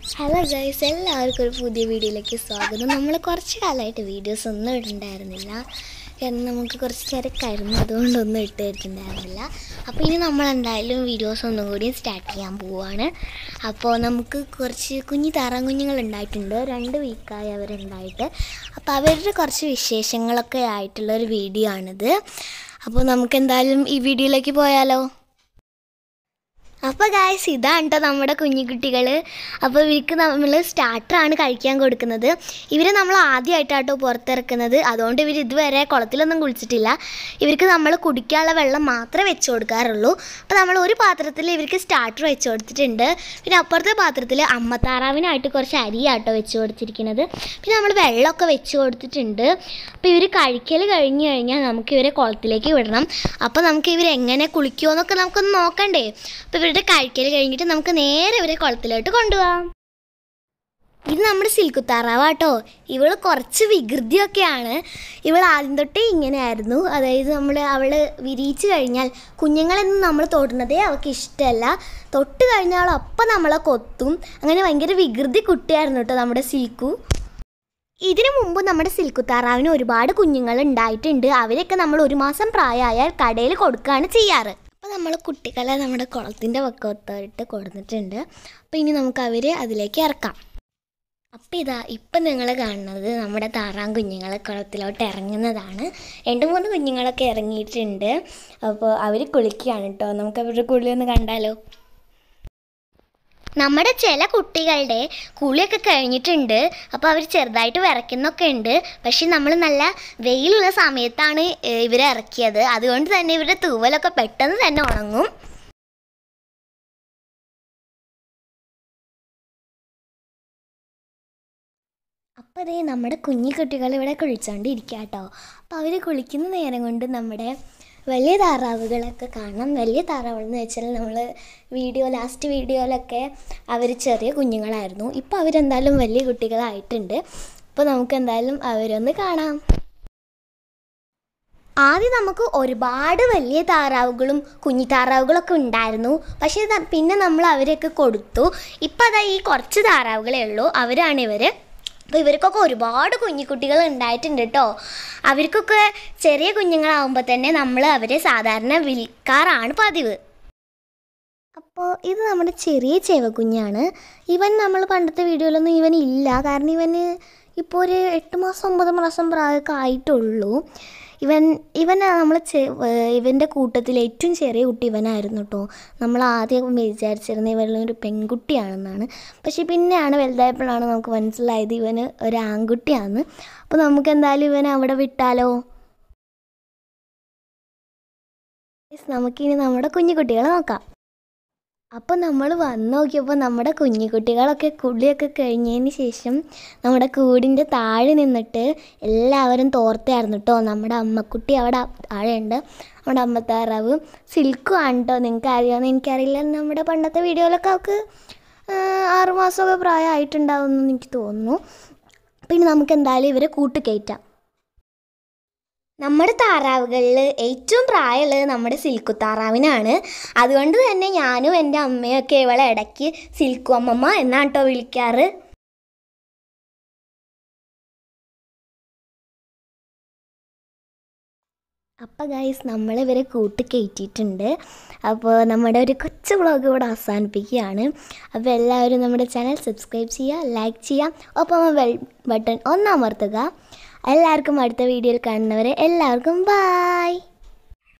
hello guys എല്ലാവർക്കും ഒരു പുതിയ വീഡിയോയിലേക്ക് സ്വാഗതം നമ്മൾ കുറച്ച് കാലമായിട്ട് വീഡിയോസ് ഒന്നും ഇട്ടുണ്ടായിരുന്നില്ല കാരണം നമുക്ക് കുറച്ച് തിരക്കായിരുന്നു അതുകൊണ്ടൊന്നും ഇട്ട് തരുന്നുണ്ടായിരുന്നില്ല അപ്പോൾ ഇനി നമ്മൾ എന്തായാലും വീഡിയോസ് ഒന്നും കൂടി സ്റ്റാർട്ട് ചെയ്യാൻ പോവുകയാണ് അപ്പോൾ നമുക്ക് കുറച്ച് കുഞ്ഞു താറാൻ കുഞ്ഞുങ്ങൾ ഉണ്ടായിട്ടുണ്ട് രണ്ട് വീക്കായി അവരുണ്ടായിട്ട് അപ്പോൾ അവരുടെ കുറച്ച് വിശേഷങ്ങളൊക്കെ ആയിട്ടുള്ള ഒരു വീഡിയോ ആണിത് അപ്പോൾ നമുക്ക് എന്തായാലും ഈ വീഡിയോയിലേക്ക് പോയാലോ അപ്പോൾ ഗായ്സ് ഇതാണ് കേട്ടോ നമ്മുടെ കുഞ്ഞിക്കുട്ടികൾ അപ്പോൾ ഇവർക്ക് നമ്മൾ സ്റ്റാർട്ടറാണ് കഴിക്കാൻ കൊടുക്കുന്നത് ഇവരെ നമ്മൾ ആദ്യമായിട്ടാട്ടോ പുറത്തിറക്കുന്നത് അതുകൊണ്ട് ഇവർ ഇതുവരെ കുളത്തിലൊന്നും കുളിച്ചിട്ടില്ല ഇവർക്ക് നമ്മൾ കുടിക്കാനുള്ള വെള്ളം മാത്രമേ വെച്ച് കൊടുക്കാറുള്ളൂ അപ്പോൾ നമ്മൾ ഒരു പാത്രത്തിൽ ഇവർക്ക് സ്റ്റാർട്ടർ വെച്ച് കൊടുത്തിട്ടുണ്ട് പിന്നെ അപ്പുറത്തെ പാത്രത്തിൽ അമ്മത്താറാവിനായിട്ട് കുറച്ച് അരിയാട്ടോ വെച്ച് കൊടുത്തിരിക്കുന്നത് പിന്നെ നമ്മൾ വെള്ളമൊക്കെ വെച്ച് കൊടുത്തിട്ടുണ്ട് അപ്പോൾ ഇവർ കഴിക്കൽ കഴിഞ്ഞ് കഴിഞ്ഞാൽ നമുക്ക് ഇവരെ കുളത്തിലേക്ക് വിടണം അപ്പോൾ നമുക്ക് ഇവർ എങ്ങനെ കുളിക്കുമോ എന്നൊക്കെ നമുക്കൊന്ന് നോക്കണ്ടേ അപ്പോൾ ഇവരുടെ കഴിക്കൽ കഴിഞ്ഞിട്ട് നമുക്ക് നേരെ ഇവരെ കുളത്തിലോട്ട് കൊണ്ടുപോകാം ഇത് നമ്മുടെ സിൽക്കുത്താറാവാട്ടോ ഇവൾ കുറച്ച് വികൃതിയൊക്കെയാണ് ഇവൾ ആദ്യം തൊട്ടേ ഇങ്ങനെയായിരുന്നു അതായത് നമ്മൾ അവൾ വിരിയിച്ച് കഴിഞ്ഞാൽ കുഞ്ഞുങ്ങളെന്നും നമ്മൾ തൊടുന്നതേ അവൾക്ക് ഇഷ്ടമല്ല തൊട്ട് കഴിഞ്ഞാൽ അപ്പം നമ്മളെ കൊത്തും അങ്ങനെ ഭയങ്കര വികൃതി കുട്ടിയായിരുന്നു കേട്ടോ നമ്മുടെ സിൽക്കു ഇതിനു മുമ്പ് നമ്മുടെ സിൽക്കുത്താറാവിന് ഒരുപാട് കുഞ്ഞുങ്ങൾ ഉണ്ടായിട്ടുണ്ട് അവരൊക്കെ നമ്മൾ ഒരു മാസം പ്രായമായാൽ കടയിൽ കൊടുക്കുകയാണ് ചെയ്യാറ് അപ്പോൾ നമ്മൾ കുട്ടികളെ നമ്മുടെ കുളത്തിൻ്റെ പക്കത്തോട്ട് കൊടുത്തിട്ടുണ്ട് അപ്പോൾ ഇനി നമുക്ക് അവരെ അതിലേക്ക് ഇറക്കാം അപ്പോൾ ഇതാ ഇപ്പം നിങ്ങൾ കാണുന്നത് നമ്മുടെ താറാൻ കുഞ്ഞുങ്ങൾ കുളത്തിലോട്ട് ഇറങ്ങുന്നതാണ് രണ്ട് മൂന്ന് കുഞ്ഞുങ്ങളൊക്കെ ഇറങ്ങിയിട്ടുണ്ട് അപ്പോൾ അവർ കുളിക്കുകയാണ് കേട്ടോ നമുക്ക് അവരുടെ കുളി ഒന്ന് കണ്ടാലോ നമ്മുടെ ചില കുട്ടികളുടെ കുളിയൊക്കെ കഴിഞ്ഞിട്ടുണ്ട് അപ്പോൾ അവർ ചെറുതായിട്ട് വിറയ്ക്കുന്നൊക്കെ ഉണ്ട് പക്ഷെ നമ്മൾ നല്ല വെയിലുള്ള സമയത്താണ് ഏഹ്, ഇവരെ ഇറക്കിയത് അതുകൊണ്ട് തന്നെ ഇവരുടെ തൂവലൊക്കെ പെട്ടെന്ന് തന്നെ ഉണങ്ങും അപ്പോൾ അതേ നമ്മുടെ കുഞ്ഞു കുട്ടികൾ ഇവിടെ കുളിച്ചുകൊണ്ടിരിക്കുക കേട്ടോ അപ്പോൾ അവർ കുളിക്കുന്ന നേരം കൊണ്ട് നമ്മുടെ വലിയ താറാവുകളൊക്കെ കാണാം വലിയ താറാവെന്ന് വെച്ചാൽ നമ്മൾ വീഡിയോ ലാസ്റ്റ് വീഡിയോയിലൊക്കെ അവർ ചെറിയ കുഞ്ഞുങ്ങളായിരുന്നു ഇപ്പോൾ അവരെന്തായാലും വലിയ കുട്ടികളായിട്ടുണ്ട് അപ്പോൾ നമുക്ക് എന്തായാലും അവരൊന്ന് കാണാം ആദ്യം നമുക്ക് ഒരുപാട് വലിയ താറാവുകളും കുഞ്ഞി താറാവുകളൊക്കെ ഉണ്ടായിരുന്നു പക്ഷേ ഇത് പിന്നെ നമ്മൾ അവരെയൊക്കെ കൊടുത്തു ഇപ്പം അതാ ഈ കുറച്ച് താറാവുകളേ ഉള്ളൂ അവരാണ് ഇവർ അപ്പോൾ ഇവർക്കൊക്കെ ഒരുപാട് കുഞ്ഞിക്കുട്ടികൾ ഉണ്ടായിട്ടുണ്ട് കേട്ടോ അവർക്കൊക്കെ ചെറിയ കുഞ്ഞുങ്ങളാവുമ്പോൾ തന്നെ നമ്മൾ അവരെ സാധാരണ വിൽക്കാറാണ് പതിവ് അപ്പോൾ ഇത് നമ്മുടെ ചെറിയ ചേവക്കുഞ്ഞാണ് ഇവൻ നമ്മൾ പണ്ടത്തെ വീഡിയോയിലൊന്നും ഇവൻ ഇല്ല കാരണം ഇവന് ഇപ്പോൾ ഒരു എട്ട് മാസം ഒമ്പത് മാസം പ്രായമൊക്കെ ആയിട്ടുള്ളൂ ഇവൻ ഇവൻ നമ്മൾ ഇവൻ്റെ കൂട്ടത്തിൽ ഏറ്റവും ചെറിയ കുട്ടി ഇവനായിരുന്നു കേട്ടോ നമ്മൾ ആദ്യം വിചാരിച്ചിരുന്നത് ഇവനൊരു പെൺകുട്ടിയാണെന്നാണ് പക്ഷേ പിന്നെയാണ് വലുതായപ്പോഴാണ് നമുക്ക് മനസ്സിലായത് ഇവന് ഒരു ആൺകുട്ടിയാണെന്ന് അപ്പോൾ നമുക്ക് എന്തായാലും ഇവനെ അവിടെ വിട്ടാലോ Guys, നമുക്കിനി നമ്മുടെ കുഞ്ഞു കുട്ടികളെ നോക്കാം അപ്പോൾ നമ്മൾ വന്ന് നോക്കിയപ്പോൾ നമ്മുടെ കുഞ്ഞിക്കുട്ടികളൊക്കെ കുളിയൊക്കെ കഴിഞ്ഞതിന് ശേഷം നമ്മുടെ കൂടിൻ്റെ താഴെ നിന്നിട്ട് എല്ലാവരും തോർത്തായിരുന്നു കേട്ടോ നമ്മുടെ അമ്മക്കുട്ടി അവിടെ താഴെയുണ്ട് നമ്മുടെ അമ്മത്താറാവ് സിൽക്കും ആണ് കേട്ടോ നിങ്ങൾക്ക് അറിയാമെന്ന് എനിക്കറിയില്ല നമ്മുടെ പണ്ടത്തെ വീഡിയോയിലൊക്കെ അവൾക്ക് ആറുമാസമൊക്കെ പ്രായമായിട്ടുണ്ടാവുമെന്ന് എനിക്ക് തോന്നുന്നു പിന്നെ നമുക്ക് എന്തായാലും ഇവരെ കൂട്ടുകയറ്റാം നമ്മുടെ താറാവുകളിൽ ഏറ്റവും പ്രായമുള്ളത് നമ്മുടെ സിൽക്കു താറാവിനാണ് അതുകൊണ്ട് തന്നെ ഞാനും എൻ്റെ അമ്മയൊക്കെ ഇവളെ ഇടയ്ക്ക് സിൽക്കു അമ്മമ്മ എന്നാണ് കേട്ടോ വിളിക്കാറ് അപ്പോൾ ഗൈസ് നമ്മൾ ഇവരെ കൂട്ടി കയറ്റിയിട്ടുണ്ട് അപ്പോൾ നമ്മുടെ ഒരു കൊച്ചു വ്ളോഗ് ഇവിടെ അവസാനിപ്പിക്കുകയാണ് അപ്പോൾ എല്ലാവരും നമ്മുടെ ചാനൽ സബ്സ്ക്രൈബ് ചെയ്യുക ലൈക്ക് ചെയ്യുക ഒപ്പം ബെൽ ബട്ടൺ ഒന്നമർത്തുക എല്ലാവർക്കും അടുത്ത വീഡിയോയിൽ കാണുന്നവരെ എല്ലാവർക്കും ബായ്